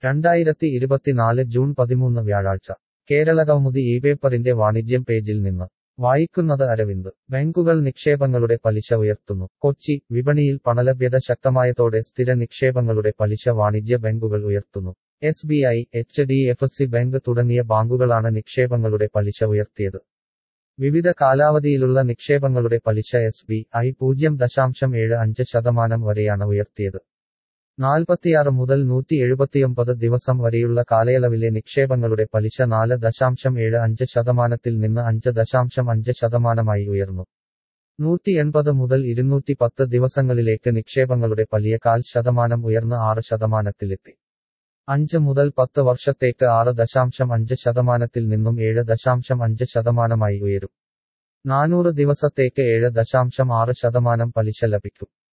രണ്ടായിരത്തി ഇരുപത്തിനാല് ജൂൺ പതിമൂന്ന് വ്യാഴാഴ്ച കേരളകൗമുദി ഈ പേപ്പറിന്റെ വാണിജ്യം പേജിൽ നിന്ന് വായിക്കുന്നത് അരവിന്ദ് ബാങ്കുകൾ നിക്ഷേപങ്ങളുടെ പലിശ ഉയർത്തുന്നു കൊച്ചി വിപണിയിൽ പണലഭ്യത ശക്തമായതോടെ സ്ഥിര നിക്ഷേപങ്ങളുടെ പലിശ വാണിജ്യ ബാങ്കുകൾ ഉയർത്തുന്നു S B I H D F C bank തുടങ്ങിയ ബാങ്കുകളാണ് നിക്ഷേപങ്ങളുടെ പലിശ ഉയർത്തിയത് വിവിധ കാലാവധിയിലുള്ള നിക്ഷേപങ്ങളുടെ പലിശ എസ് ബി ഐ പൂജ്യം ദശാംശം ഏഴ് അഞ്ച് ശതമാനം വരെയാണ് ഉയർത്തിയത് നാൽപ്പത്തിയാറ് മുതൽ നൂറ്റി എഴുപത്തിയൊമ്പത് ദിവസം വരെയുള്ള കാലയളവിലെ നിക്ഷേപങ്ങളുടെ പലിശ നാല് ദശാംശം ഏഴ് അഞ്ച് ശതമാനത്തിൽ നിന്ന് അഞ്ച് ദശാംശം അഞ്ച് ശതമാനമായി ഉയർന്നു നൂറ്റി എൺപത് മുതൽ ഇരുന്നൂറ്റി പത്ത് ദിവസങ്ങളിലേക്ക് നിക്ഷേപങ്ങളുടെ പലിയ കാൽ ശതമാനം ഉയർന്ന് ആറ് ശതമാനത്തിലെത്തി അഞ്ച് മുതൽ പത്ത് വർഷത്തേക്ക് ആറ് ദശാംശം അഞ്ച് ശതമാനത്തിൽ നിന്നും ഏഴ് ദശാംശം അഞ്ച് ശതമാനമായി ഉയരും നാനൂറ് ദിവസത്തേക്ക് ഏഴ് ദശാംശം ആറ് ശതമാനം പലിശ ലഭിക്കും